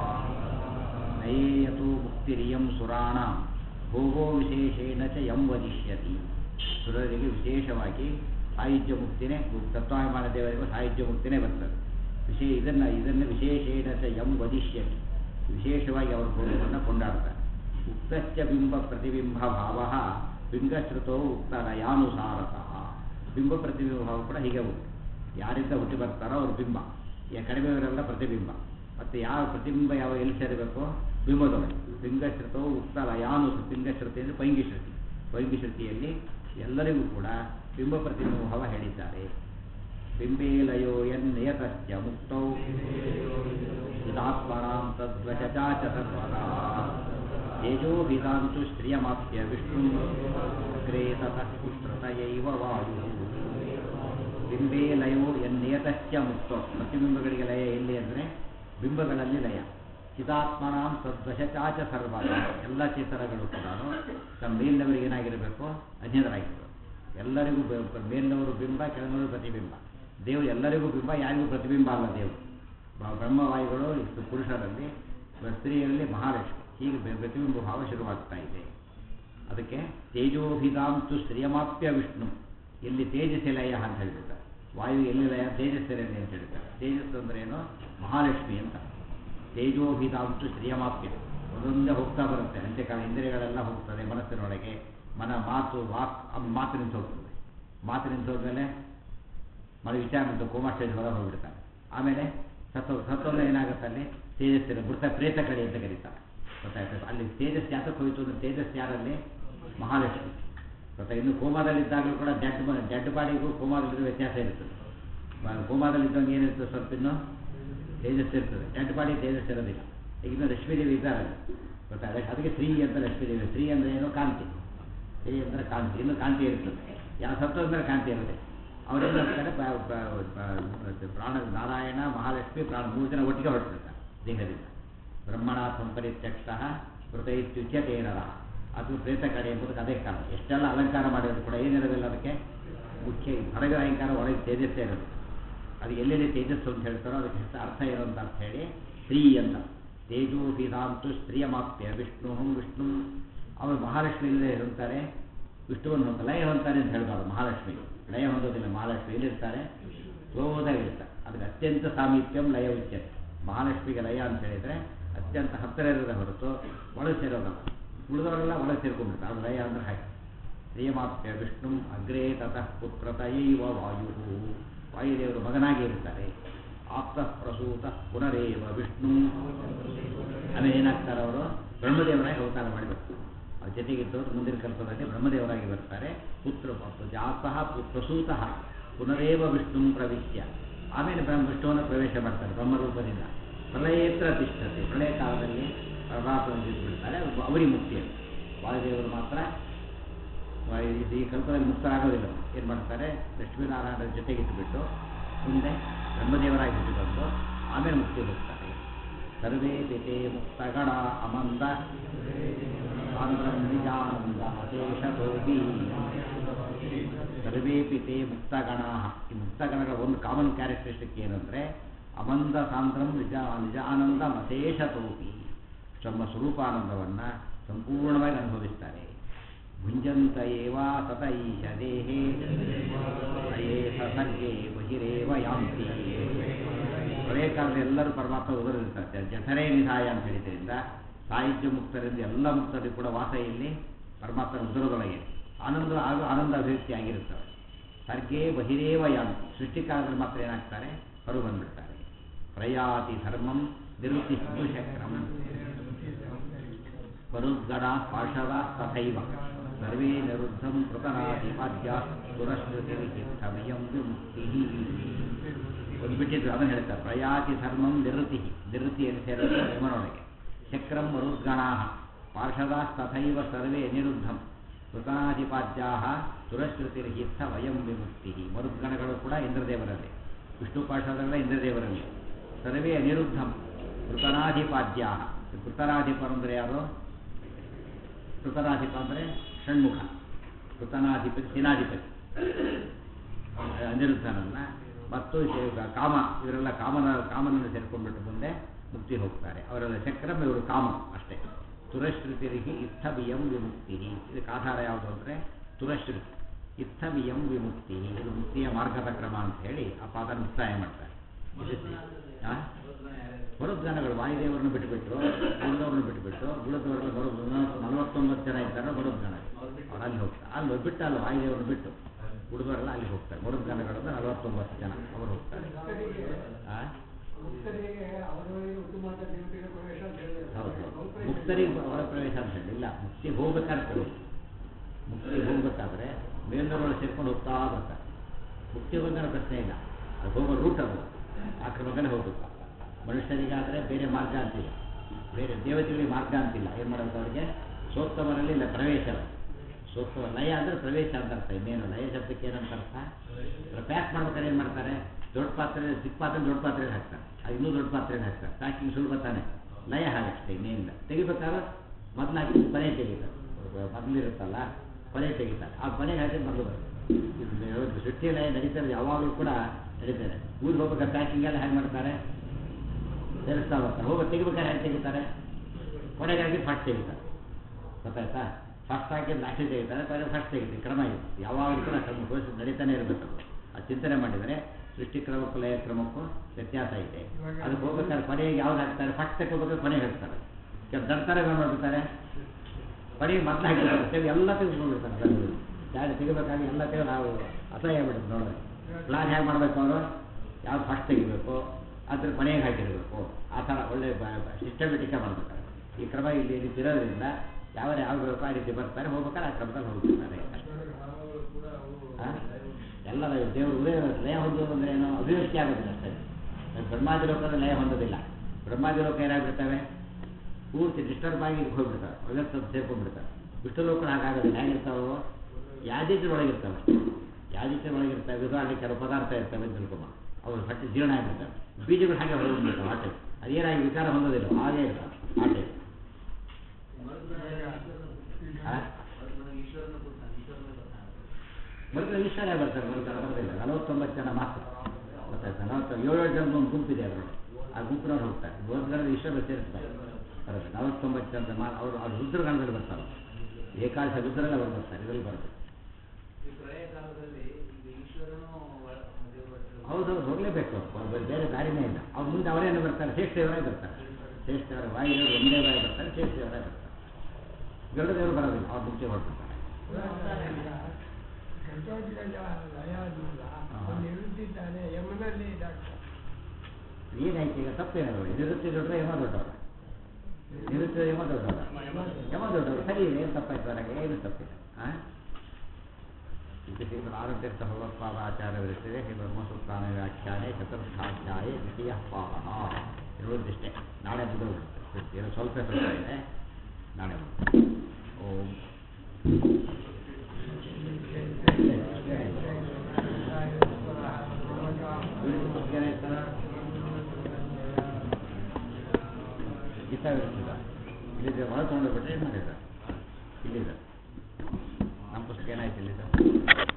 ನಯೇಯತು ಮುಕ್ತಿರಿಯಂ ಸುರಾಣ ಭೋಗೋ ವಿಶೇಷೇಣ ಚ ಯಂ ವದಿಷ್ಯತಿ ಸುರರಿಗೆ ವಿಶೇಷವಾಗಿ ಸಾಹಿತ್ಯ ಮುಕ್ತಿನೇ ತತ್ವಾಭಿಮಾನ ದೇವರಿಗೂ ಸಾಹಿತ್ಯ ಮುಕ್ತಿನೇ ಬರ್ತದೆ ವಿಶೇ ಇದನ್ನು ಇದನ್ನು ವಿಶೇಷೇಣ ಚ ಯಂ ವದಿಷ್ಯತಿ ವಿಶೇಷವಾಗಿ ಅವರು ಭೋಗವನ್ನು ಕೊಂಡಾಡ್ತಾರೆ ಉಕ್ತಶ್ಚ ಬಿಂಬ ಪ್ರತಿಬಿಂಬ ಭಾವ ಬಿಂಬಶ್ರುತೋ ಉಕ್ತ ಲಯಾನುಸಾರತಃ ಬಿಂಬ ಪ್ರತಿಬಿಂಬ ಭಾವ ಕೂಡ ಹೀಗೆ ಉಂಟು ಯಾರಿಂದ ಹುಟ್ಟಿ ಬರ್ತಾರೋ ಅವ್ರ ಬಿಂಬ ಈ ಕಡಿಮೆಯವರೆಲ್ಲ ಪ್ರತಿಬಿಂಬ ಮತ್ತು ಯಾವ ಪ್ರತಿಬಿಂಬ ಯಾವ ಎಲ್ಲಿ ಸೇರಬೇಕು ಬಿಂಬದೊಳಗೆ ಬಿಂಬಶ್ರುತವು ಉಕ್ತ ಲಯಾನು ಬಿಂಬಶ್ರುತಿ ಅಂದರೆ ಪೈಂಗಿಶ್ರುತಿ ಪೈಂಗಿಶ್ರುತಿಯಲ್ಲಿ ಎಲ್ಲರಿಗೂ ಕೂಡ ಬಿಂಬ ಪ್ರತಿಬಿಂಬ ಭಾವ ಹೇಳಿದ್ದಾರೆ ಬಿಂಬೇಲಯೋ ಎನ್ನಿಯತಶ್ಚ ಮುಕ್ತೌ ಇದಾತ್ಮನಾಂ ತದ್ವಚಚಾಚ ಸರ್ವದಾ ತೇಜೋಭಿದಾಂತು ಶ್ರಿಯಮಾಪ್ಯ ವಿಷ್ಣು ಅಗ್ರೇ ತತಃ ಕುಶ್ರತಯೈವ ವಾಯು ಬಿಂಬೇ ಲಯೋ ಎನ್ನೇತಶ್ಚ ಮುಕ್ತೋ ಪ್ರತಿಬಿಂಬಗಳಿಗೆ ಲಯ ಎಲ್ಲಿ ಅಂದರೆ ಬಿಂಬಗಳಲ್ಲಿ ಲಯ ಚಿದಾತ್ಮನಾಂ ಸದ್ವಶಚಾಚ ಸರ್ವ ಎಲ್ಲ ಚೇತನಗಳು ಕೂಡ ತಮ್ಮ ಮೇಲಿನವರಿಗೆ ಏನಾಗಿರಬೇಕು ಅಜ್ಞರಾಗಿರಬೇಕು ಎಲ್ಲರಿಗೂ ಬ- ಬ- ಮೇಲಿನವರು ಬಿಂಬ ಕೆಳಗಿನವರು ಪ್ರತಿಬಿಂಬ ದೇವರು ಎಲ್ಲರಿಗೂ ಬಿಂಬ ಯಾರಿಗೂ ಪ್ರತಿಬಿಂಬ ಅಲ್ಲ ದೇವರು ಬ- ಬ್ರಹ್ಮವಾಯುಗಳು ಇಷ್ಟು ಪುರುಷರಲ್ಲಿ ಬ- ಸ್ತ್ರೀಯರಲ್ಲಿ ಮಹಾಲಕ್ಷ್ಮಿ ಹೀಗೆ ಬೆ- ಪ್ರತಿಬಿಂಬ ಭಾವ ಶುರುವಾಗ್ತಾ ಇದೆ ಅದಕ್ಕೆ ತೇಜೋಭಿದಾಂತು ಶ್ರಿಯಮಾಪ್ಯ ವಿಷ್ಣು ಇಲ್ಲಿ ತೇಜಸ್ಸಿ ಲಯ ಅಂತ ಹೇಳ್ಬಿಡ್ತಾರೆ ವಾಯು ಎಲ್ಲಿ ಲಯ ತೇಜಸ್ಸಿರಲಿ ಅಂತ ಹೇಳ್ತಾರೆ ತೇಜಸ್ಸು ಅಂದ್ರೆ ಏನು ಮಹಾಲಕ್ಷ್ಮಿ ಅಂತ ತೇಜೋಭಿದಾಂತು ಶ್ರಿಯಮಾಪ್ಯ ಒಂದೊಂದೇ ಹೋಗ್ತಾ ಬರುತ್ತೆ ಅಂತ್ಯಕಾಲ ಇಂದ್ರಿಯಗಳೆಲ್ಲ ಹೋಗ್ತದೆ ಮನಸ್ಸಿನೊಳಗೆ ಮನ ಮಾತು ವಾಕ್ ಆ ಮಾತು ನಿಂತು ಹೋಗ್ತದೆ ಮಾತು ನಿಂತು ಹೋದ್ಮೇಲೆ ಮನೆ ವಿಚಾರ ನಿಂತು ಕೋಮಾ ಸ್ಟೇಜ್ ಹೊರ ಹೋಗ್ಬಿಡ್ತಾನೆ ಆಮೇಲೆ ಸತ್ತು ಸತ್ತೋದ್ರೆ ಏನಾಗುತ್ತೆ ಅಲ್ಲಿ ತೇಜಸ್ಸಿನ ಮೃತ ಪ್ರೇತ ಕಡೆ ಅಂತ ಕರೀತಾರೆ ಗೊತ್ತಾಯ್ತು ಅಲ್ಲಿ ತೇಜಸ್ ಯಾತಕ್ಕೆ ಹೋಯಿತು ಅಂದ್ರೆ ತೇಜಸ್ ಯಾರಲ್ಲಿ ಮಹಾಲಕ್ಷ್ಮಿ ಗೊತ್ತಾ ಇನ್ನು ಕೋಮಾದಲ್ಲಿದ್ದಾಗಲೂ ಕೂಡ ಡೆಡ್ ಡೆಡ್ ಬಾಡಿಗೂ ಕೋಮಾದಲ್ಲಿರೋ ವ್ಯತ್ಯಾಸ ಇರ್ತದೆ ಬ- ಕೋಮಾದಲ್ಲಿದ್ದಂಗೆ ಏನಿರ್ತದೆ ಸ್ವಲ್ಪ ಇನ್ನು ತೇಜಸ್ ಇರ್ತದೆ ಡೆಡ್ ಬಾಡಿ ತೇಜಸ್ ಇರೋದಿಲ್ಲ ಈಗ ಇನ್ನು ಲಕ್ಷ್ಮೀದೇವಿ ಇದ್ದಾರೆ ಗೊತ್ತಾ ಅದಕ್ಕೆ ಅದಕ್ಕೆ ಸ್ತ್ರೀ ಅಂತ ಲಕ್ಷ್ಮೀದೇವಿ ಸ್ತ್ರೀ ಅಂದರೆ ಏನು ಕಾಂತಿ ಸ್ತ್ರೀ ಅಂದರೆ ಕಾಂತಿ ಇನ್ನು ಕಾಂತಿ ಇರ್ತದೆ ಯಾವ ಸತ್ತೋದ್ಮೇಲೆ ಕಾಂತಿ ಇರುತ್ತೆ ಅವರೆಲ್ಲ ಹೋಗ್ತಾರೆ ಬ- ಬ- ಬ- ಪ್ರಾಣ ನಾರಾಯಣ ಮಹಾಲಕ್ಷ್ಮಿ ಪ್ರಾಣ ಮೂರು ಜನ ಒಟ್ಟಿಗೆ ಹೊರಟಿರ್ತಾರೆ ದೇಹದಿಂದ ಬ್ರಹ್ಮಣ ಸಂಪರಿತ್ಯಕ್ಷ ಮೃತ ಇತ್ಯುಚ್ಯತೇನರ ಅದು ಪ್ರೇತ ಕಡೆ ಎಂಬುದಕ್ಕೆ ಅದೇ ಕಾರಣ ಎಷ್ಟೆಲ್ಲ ಅಲಂಕಾರ ಮಾಡಿದ್ರು ಕೂಡ ಏನಿರೋದಿಲ್ಲ ಅದಕ್ಕೆ ಮುಖ್ಯ ಹೊರಗೆ ಅಲಂಕಾರ ಒಳಗೆ ತೇಜಸ್ಸೇ ಇರೋದು ಅದು ಎಲ್ಲೆಲ್ಲಿ ತೇಜಸ್ಸು ಅಂತ ಹೇಳ್ತಾರೋ ಅದಕ್ಕೆ ಹೆಚ್ಚು ಅರ್ಥ ಏನು ಅಂತ ಅರ್ಥ ಹೇಳಿ ಸ್ತ್ರೀ ಅಂತ ತೇಜೋಭಿಧಾಂತು ಸ್ತ್ರೀಯಮಾಪ್ಯ ವಿಷ್ಣು ವಿಷ್ಣು ಅವರು ಮಹಾಲಕ್ಷ್ಮಿ ಇಲ್ಲದೆ ಇರುತ್ತಾರೆ ವಿಷ್ಣುವನ್ನು ಹೊಂದ ಲಯ ಹೊಂದ್ತಾರೆ ಅಂತ ಹೇಳ್ಬಾರ್ದು ಮಹಾಲಕ್ಷ್ಮಿ ಲಯ ಹೊಂದೋದಿಲ್ಲ ಮಹಾಲಕ್ಷ್ಮಿ ಎಲ್ಲಿರ್ತಾರೆ ಕ್ಲೋದಾಗಿರ್ತಾರೆ ಅದಕ್ಕೆ ಅತ್ಯಂತ ಸಾಮೀಪ್ಯಂ ಲಯ ಉಚ್ಯತೆ ಮಹಾಲಕ್ಷ್ಮಿಗೆ ಲಯ ಅಂತ ಹೇಳಿದರೆ ಅತ್ಯಂತ ಹತ್ತಿರ ಇರೋದೇ ಹೊರತು ಒಳಗೆ ಸೇರೋದಲ್ಲ ಉಳಿದವರೆಲ್ಲ ಒಳಗೆ ಸೇರ್ಕೊಂಡ್ಬಿಡ್ತಾರೆ ಅದು ಲಯ ಅಂದ್ರೆ ಹಾಗೆ ಶ್ರೀಮಾಪ್ಯ ವಿಷ್ಣು ಅಗ್ರೇ ತತಃ ಪುತ್ರತಯೈವ ವಾಯು ವಾಯುದೇವರು ಮಗನಾಗಿ ಇರ್ತಾರೆ ಆಪ್ತ ಪ್ರಸೂತ ಪುನರೇವ ವಿಷ್ಣು ಆಮೇಲೆ ಏನಾಗ್ತಾರೆ ಅವರು ಬ್ರಹ್ಮದೇವರಾಗಿ ಅವತಾರ ಮಾಡಬೇಕು ಅವ್ರ ಜೊತೆಗಿದ್ದವರು ಮುಂದಿನ ಕಲ್ಪದಲ್ಲಿ ಬ್ರಹ್ಮದೇವರಾಗಿ ಬರ್ತಾರೆ ಪುತ್ರ ಜಾತಃ ಪ್ರಸೂತಃ ಪುನರೇವ ವಿಷ್ಣು ಪ್ರವಿಶ್ಯ ಆಮೇಲೆ ಬ್ರಹ್ಮ ವಿಷ್ಣುವನ್ನು ಪ್ರವೇಶ ಮಾಡ್ತಾರೆ ಬ್ರಹ್ಮರೂಪದಿಂದ ಪ್ರಳಯೇತ್ರ ತಿಷ್ಠತೆ ಪ್ರಳಯ ಕಾಲದಲ್ಲಿ ಪರಮಾತ್ಮನ ಬಿಡ್ತಾರೆ ಅದು ಅವರಿಗೆ ಮುಕ್ತಿ ಅದು ವಾಯುದೇವರು ಮಾತ್ರ ವಾಯು- ಇದು ಈ ಕಲ್ಪದಲ್ಲಿ ಮುಕ್ತರಾಗೋದಿಲ್ಲ ಏನು ಮಾಡ್ತಾರೆ ಲಕ್ಷ್ಮೀನಾರಾಯಣರ ಜೊತೆಗಿಟ್ಟುಬಿಟ್ಟು ಮುಂದೆ ಬ್ರಹ್ಮದೇವರಾಗಿ ಹುಟ್ಟಿ ಬಂದು ಆಮೇಲೆ ಮುಕ್ತಿ ಹೋಗ್ತಾರೆ ಸರ್ವೇ ಪಿತೆ ಮುಕ್ತಗಣ ಅಮಂದ ಆನಂದ ನಿಜಾನಂದ ಅಶೇಷತೋಪಿ ಸರ್ವೇ ಪಿತೆ ಮುಕ್ತಗಣ ಈ ಮುಕ್ತಗಣಗಳ ಒಂದು ಕಾಮನ್ ಕ್ಯಾರೆಕ್ಟರಿಸ್ಟಿಕ್ ಏನಂದರೆ ಅಮಂದ ಸಾಂದ್ರಂ ನಿಜ ನಿಜಾನಂದ ಅಶೇಷತೋಪಿ ತಮ್ಮ ಸ್ವರೂಪಾನಂದವನ್ನು ಸಂಪೂರ್ಣವಾಗಿ ಅನುಭವಿಸ್ತಾರೆ ಭುಂಜಂತ ಏವ ಸತ ಈಶ ದೇಹೇ ಅಯೇ ಸಸರ್ಗೆ ಬಹಿರೇವ ಯಾಂತಿ ಪ್ರಳಯ ಕಾಲದಲ್ಲಿ ಎಲ್ಲರೂ ಪರಮಾತ್ಮ ಉದರಿರ್ತಾರೆ ಜಠರೇ ನಿಧಾಯ ಅಂತ ಹೇಳಿದ್ರಿಂದ ಸಾಹಿತ್ಯ ಮುಕ್ತರಿಂದ ಎಲ್ಲ ಮುಕ್ತರಿಗೂ ಕೂಡ ವಾಸ ಇಲ್ಲಿ ಪರಮಾತ್ಮನ ಉದರದೊಳಗೆ ಆನಂದ ಹಾಗೂ ಆನಂದ ಅಭಿವ್ಯಕ್ತಿ ಆಗಿರುತ್ತವೆ ಸರ್ಗೇ ಬಹಿರೇವ ಯಾಂತಿ ಸೃಷ್ಟಿಕಾಲದಲ್ಲಿ ಮಾತ್ರ ಏನಾಗ್ತಾರೆ ಹೊರಗೆ ಬಂದ್ಬಿಡ್ತಾರೆ ಪ್ರಯಾತಿ ಧರ್ಮಂ ನಿವೃತ್ತಿ ಚಕ್ರಂ ಮರುದ್ಗಣ ಪಾರ್ಷದ ತಥೈವ ಸರ್ವೇ ನಿರುದ್ಧಂ ಕೃತನಾಧಿಪಾದ್ಯ ಸುರಶ್ರುತಿರ್ಹಿತಮಿಯಂ ವಿಮುಕ್ತಿ ಒಂದು ಬಿಟ್ಟಿದ್ದು ಅದನ್ನು ಹೇಳ್ತಾರೆ ಪ್ರಯಾತಿ ಧರ್ಮಂ ನಿವೃತ್ತಿ ನಿವೃತ್ತಿಯಲ್ಲಿ ಸೇರೋದು ಯಮನೊಳಗೆ ಚಕ್ರಂ ಮರುದ್ಗಣಾ ಪಾರ್ಷದ ತಥೈವ ಸರ್ವೇ ನಿರುದ್ಧಂ ಕೃತನಾಧಿಪಾದ್ಯಾ ಸುರಶ್ರುತಿರ್ಹಿತ ವಯಂ ವಿಮುಕ್ತಿ ಮರುದ್ಗಣಗಳು ಕೂಡ ಇಂದ್ರದೇವರಲ್ಲಿ ವಿಷ್ಣು ಪಾರ್ಷದಗಳ ಇಂದ್ರದೇವರಲ್ಲಿ ಸರ್ವೇ ಅನಿರುದ್ಧಂ ಕೃತನಾಧಿಪಾದ್ಯಾ ಕೃತನಾಧಿಪರು ಅಂದರೆ ಯಾರು ಕೃತನಾಧಿಪ ಅಂದರೆ ಷಣ್ಮುಖ ಕೃತನಾಧಿಪತಿ ಸೇನಾಧಿಪತಿ ಅನಿರುದ್ಧನನ್ನ ಮತ್ತು ಇದು ಕಾಮ ಇವರೆಲ್ಲ ಕಾಮನ ಕಾಮನನ್ನು ಸೇರ್ಕೊಂಡ್ಬಿಟ್ಟು ಮುಂದೆ ಮುಕ್ತಿ ಹೋಗ್ತಾರೆ ಅವರೆಲ್ಲ ಚಕ್ರಂ ಇವರು ಕಾಮ ಅಷ್ಟೇ ತುರಶ್ರುತಿರಿಹಿ ಇತ್ತಮಿಯಂ ವಿಮುಕ್ತಿ ಇದಕ್ಕೆ ಆಧಾರ ಯಾವುದು ಅಂದರೆ ತುರಶ್ರುತಿ ಇತ್ತಮಿಯಂ ವಿಮುಕ್ತಿ ಇದು ಮುಕ್ತಿಯ ಮಾರ್ಗದ ಕ್ರಮ ಅಂತ ಹೇಳಿ ಆ ಪಾದ ಮುಕ್ತಾಯ ಮಾಡ್ತಾರೆ ಆ? ಬರುದ್ಗಣಗಳು ವಾಯುದೇವರನ್ನು ಬಿಟ್ಟುಬಿಟ್ಟು ಉಳಿದವ್ರನ್ನ ಬಿಟ್ಟುಬಿಟ್ಟು ಉಳಿದವರೆಲ್ಲ ಬರೋ ನಲವತ್ತೊಂಬತ್ತು ಜನ ಇದ್ದಾರೆ ಬರುದ್ಗಣ ಅವ್ರು ಅಲ್ಲಿ ಹೋಗ್ತಾರೆ ಅಲ್ಲಿ ಬಿಟ್ಟು ಅಲ್ಲ ವಾಯುದೇವರನ್ನು ಬಿಟ್ಟು ಉಳಿದವರೆಲ್ಲ ಅಲ್ಲಿ ಹೋಗ್ತಾರೆ ಬರುದ್ಗಣಗಳನ್ನು ನಲವತ್ತೊಂಬತ್ತು ಜನ ಅವರು ಹೋಗ್ತಾರೆ ಆ? ಮುಕ್ತರಿಗೆ ಅವರವರಿಗೆ ಉತ್ತಮ ದೇವತೆಗಳ ಪ್ರವೇಶ ಅಂತ ಹೇಳಿದ್ರು. ಹೌದು ಅವ್ರ ಮುಕ್ತರಿಗೆ ಒಳ ಪ್ರವೇಶ ಅಂತ ಹೇಳಿ ಇಲ್ಲ ಮುಕ್ತಿ ಹೋಗ್ಬೇಕಾದ್ರೆ ಪ್ರವೇಶ ಮುಕ್ತಿ ಹೋಗ್ಬೇಕಾದ್ರೆ ಮೇಲ್ನವರು ಸೇರ್ಕೊಂಡು ಹೋಗ್ತಾ ಬರ್ತಾರೆ ಮುಕ್ತಿ ಹೋಗೋದನ್ನ ಪ್ರಶ್ನೆ ಇಲ್ಲ ಅದು ಹೋಗೋ ರೂಟ್ ಅದು ಆ ಕ್ರಮದಲ್ಲಿ ಹೋಗ್ಬೇಕು ಮನುಷ್ಯರಿಗಾದರೆ ಬೇರೆ ಮಾರ್ಗ ಅಂತಿಲ್ಲ ಬೇರೆ ದೇವತೆಗಳಿಗೆ ಮಾರ್ಗ ಅಂತಿಲ್ಲ ಏನು ಮಾಡಬೇಕು ಅವರಿಗೆ ಸೋತ್ತಮರಲ್ಲಿ ಇಲ್ಲ ಪ್ರವೇಶ ಸೂಕ್ಷ್ಮ ಲಯ ಅಂದರೆ ಪ್ರವೇಶ ಅಂತ ಅರ್ಥ ಇನ್ನೇನು ಲಯ ಶಬ್ದಕ್ಕೆ ಏನಂತ ಅರ್ಥ ಪ್ಯಾಕ್ ಮಾಡ್ಬೇಕಾದ್ರೆ ಏನು ಮಾಡ್ತಾರೆ ದೊಡ್ಡ ಪಾತ್ರೆ ಚಿಕ್ಕ ಪಾತ್ರೆ ದೊಡ್ಡ ಪಾತ್ರೆಗೆ ಹಾಕ್ತಾರೆ ಅದು ಇನ್ನೂ ದೊಡ್ಡ ಪಾತ್ರೆಗೆ ಹಾಕ್ತಾರೆ ಪ್ಯಾಕಿಂಗ್ ಸುಲಭ ತಾನೆ ಲಯ ಹಾಗಷ್ಟೇ ಇನ್ನೇನಿಲ್ಲ ತೆಗಿಬೇಕಾದ್ರೆ ಮೊದಲು ಹಾಕಿ ಕೊನೆ ತೆಗಿತಾರೆ ಮೊದಲಿರುತ್ತಲ್ಲ ಕೊನೆ ತೆಗಿತಾರೆ ಆ ಕೊನೆಗೆ ಹಾಕಿ ಮೊದಲು ಬರುತ್ತೆ ಇದು ಸೃಷ್ಟಿ ಲಯ ನಡೀತಾರೆ ಯಾವಾಗಲೂ ಕೂಡ ನಡೀತಾರೆ ಊರಿಗೆ ಹೋಗ್ಬೇಕಾದ್ರೆ ಪ್ಯಾಕಿಂಗ್ ಎಲ್ಲ ಹೇಗೆ ಮಾಡ್ತಾರೆ ಸೇರಿಸ್ತಾ ಬರ್ತಾರೆ ಹೋಗೋ ತೆಗಿಬೇಕಾದ್ರೆ ಹೇಗೆ ತೆಗಿತಾರೆ ಕೊನೆಗೆ ಹಾಕಿ ಫಸ್ಟ್ ತೆಗಿತಾರೆ ಗೊತ್ತಾಯ್ತಾ ಫಸ್ಟ್ ಹಾಕಿ ಲಾಸ್ಟಿಗೆ ತೆಗಿತಾರೆ ಕೊನೆ ಫಸ್ಟ್ ತೆಗಿತಾರೆ ಕ್ರಮ ಇದೆ ಯಾವಾಗಲೂ ಕೂಡ ಕ್ರಮ ತೋರಿಸಿ ನಡೀತಾನೆ ಇರಬೇಕು ಅದು ಚಿಂತನೆ ಮಾಡಿದರೆ ಸೃಷ್ಟಿ ಕ್ರಮಕ್ಕೂ ಲಯ ಕ್ರಮಕ್ಕೂ ವ್ಯತ್ಯಾಸ ಇದೆ ಅದಕ್ಕೆ ಹೋಗ್ಬೇಕಾದ್ರೆ ಕೊನೆಗೆ ಯಾವ್ದು ಹಾಕ್ತಾರೆ ಫಸ್ಟ್ ತಗೋಬೇಕಾದ್ರೆ ಕೊನೆಗೆ ಹಾಕ್ತಾರೆ ಕೆಲವು ದರ್ತಾರೆ ಏನು ಮಾಡ್ಬಿಡ್ತಾರೆ ಕೊನೆಗೆ ಮೊದಲು ಹಾಕಿರ್ತಾರೆ ತೆಗೆದು ಎಲ್ಲ ತೆಗೆದುಕೊಂಡ್ಬಿಡ್ತಾರೆ ಗಾಡಿ ತೆಗಿಬೇಕಾಗಿ ಎಲ್ಲ ತೆಗೆದು ನಾವು ಅಸಹ್ಯ ಬಿಡುತ್ತೆ ನೋಡಿದ್ರೆ ಪ್ಲಾನ್ ಹೇಗೆ ಮಾಡಬೇಕು ಅವರು ಯಾವ್ದು ಫಸ್ಟ್ ತೆಗಿಬೇಕು ಅದ್ರ ಕೊನೆಗೆ ಹಾಕಿರಬೇಕು ಆ ಥರ ಒಳ್ಳೆ ಸಿಸ್ಟಮೆಟಿಕ್ಕಾಗಿ ಮಾಡ್ಬೇಕಾರೆ ಈ ಕ್ರಮ ಇಲ್ಲಿ ಈ ರೀತಿ ಇರೋದ್ರಿಂದ ಯಾವ ಯಾವ ಬೇಕು ಆ ರೀತಿ ಬರ್ತಾರೆ ಹೋಗ್ಬೇಕಾದ್ರೆ ಆ ಕ್ರಮದಲ್ಲಿ ಹೋಗ್ತಿರ್ತಾರೆ ಆ? ಎಲ್ಲ ದೇವರು ಉದಯ ಲಯ ಹೊಂದೋದು ಅಂದ್ರೆ ಏನು ಅಭಿವ್ಯಕ್ತಿ ಆಗೋದಿಲ್ಲ ಅಷ್ಟೇ ಬ್ರಹ್ಮಾದಿ ಲೋಕದ ಲಯ ಹೊಂದೋದಿಲ್ಲ ಬ್ರಹ್ಮಾದಿ ಲೋಕ ಏನಾಗ್ಬಿಡ್ತವೆ ಪೂರ್ತಿ ಡಿಸ್ಟರ್ಬ್ ಆಗಿ ಇದಕ್ಕೆ ಹೋಗ್ಬಿಡ್ತಾರೆ ಅವ್ಯಕ್ತ ಸೇರ್ಕೊಂಡ್ಬಿಡ್ತಾರೆ ವಿಷ್ಣು ಲೋಕಗಳು ಹಾಗಾಗೋದಿಲ್ಲ ಹೇಗಿರ್ತಾವೆ ಯಾದಿತ್ರ ಒಳಗಿರ್ತಾವೆ ಅಷ್ಟೇ ಯಾದಿತ್ರ ಒಳಗಿರ್ತವೆ ಉದಾಹರಣೆ ಕೆಲವು ಪದಾರ್ಥ ಇರ್ತವೆ ಅಂತ ತಿಳ್ಕೊಂಬ ಅವು ಹೊಟ್ಟೆ ಜೀರ್ಣ ಆಗಿಬಿಡ್ತವೆ ಬೀಜಗಳು ಹಾಗೆ ಹೊರಗಿರ್ತಾವೆ ಆಟೆ ಅದೇನಾಗಿ ವಿಕಾರ ಹೊಂದೋದಿಲ್ಲ ಹಾಗೇ ಇರ್ತಾವೆ ಆಟೆ ಆ? ಮರುದಿನ ಈಶ್ವರ ಬರ್ತಾರೆ ಮರುದಿನ ಬರೋದಿಲ್ಲ ನಲವತ್ತೊಂಬತ್ತು ಜನ ಮಾತ್ರ ಗೊತ್ತಾಯ್ತಾ ನಲವತ್ತು ಏಳೇಳು ಜನದ ಒಂದು ಗುಂಪಿದೆ ಅದರಲ್ಲಿ ಆ ಗುಂಪಿನವ್ರು ಹೋಗ್ತಾರೆ ಗೋಸ್ಕರ ಈಶ್ವರ ಸೇರಿಸ್ತಾರೆ ಬರೋದು ನಲವತ್ತೊಂಬತ್ತು ಜನದ ಮಾ ಅವರು ಅದು ರುದ್ರಗಣದಲ್ಲಿ ಬರ್ತಾರೆ ಏಕಾದಶ ರುದ್ರಲ್ಲಿ ಅವರು ಬರ್ತಾರೆ ಇದರಲ್ಲಿ ಬರೋದು ಹೌದೌದು ಹೋಗಲೇಬೇಕು ಅವ್ರು ಬೇರೆ ದಾರಿನೇ ಇಲ್ಲ ಅವ್ರ ಮುಂದೆ ಅವರೇನು ಬರ್ತಾರೆ ಶ್ರೇಷ್ಠದೇವರೇ ಬರ್ತಾರೆ ಶ್ರೇಷ್ಠದೇವರ ವಾಯುದೇವರು ಒಂದೇ ಬಾಯಿ ಬರ್ತಾರೆ ಶ್ರೇಷ್ಠದೇವರೇ ಬರ್ತಾರೆ ಗರುಡದೇವರು ಬರೋದಿಲ್ಲ ಅವ್ರ ಮುಂಚೆ ಹೊರಡ್ತಾರೆ ಘಟೋತ್ಕಚ ಲಯ ಅನ್ನೋಲ್ಲ ಒಂದು ಇರುತ್ತಿದ್ದಾನೆ ಯಮನಲ್ಲಿ ಡಾಕ್ಟರ್ ಏನಾಯ್ತು ಈಗ ತಪ್ಪೇನದು ನಿವೃತ್ತಿ ದೊಡ್ಡ ಯಮ ದೊಡ್ಡವರು ನಿವೃತ್ತಿ ಯಮ ದೊಡ್ಡವರು ಯಮ ದೊಡ್ಡವರು ಸರಿ ಇದೆ ಏನು ತಪ್ಪಾಯ್ತು ನನಗೆ ಏನು ತಪ್ಪಿಲ್ಲ ಹಾಂ ಇದು ಶ್ರೀಮದ್ ಆರೋಗ್ಯರ್ಥ ಭಗವತ್ಪಾದಾಚಾರ್ಯವಿರುತ್ತದೆ ಶ್ರೀ ಬ್ರಹ್ಮಸೂತ್ರಾನ ವ್ಯಾಖ್ಯಾನೆ ಚತುರ್ಥಾಧ್ಯಾಯ ದ್ವಿತೀಯ ಪಾದ ಇರುವುದಿಷ್ಟೇ ನಾಳೆ ಮುಗಿದೋಗ್ಬಿಡುತ್ತೆ ಏನೋ ಸ್ವಲ್ಪ ಸ್ವಲ್ಪ ಇದೆ ನಾಳೆ ಮುಗಿದು ಓಂ ಗೀತಾ ಇರ್ತದ ಇಲ್ಲಿದೆ ಒಳಗೆ ತೊಗೊಂಡೋಗ್ಬಿಟ್ರೆ ಏನು ಮಾಡಿದ ಇಲ್ಲಿದೆ ನಮ್ಮ ಪುಸ್ತಕ ಏನಾಯ್ತು ಇಲ್ಲಿದೆ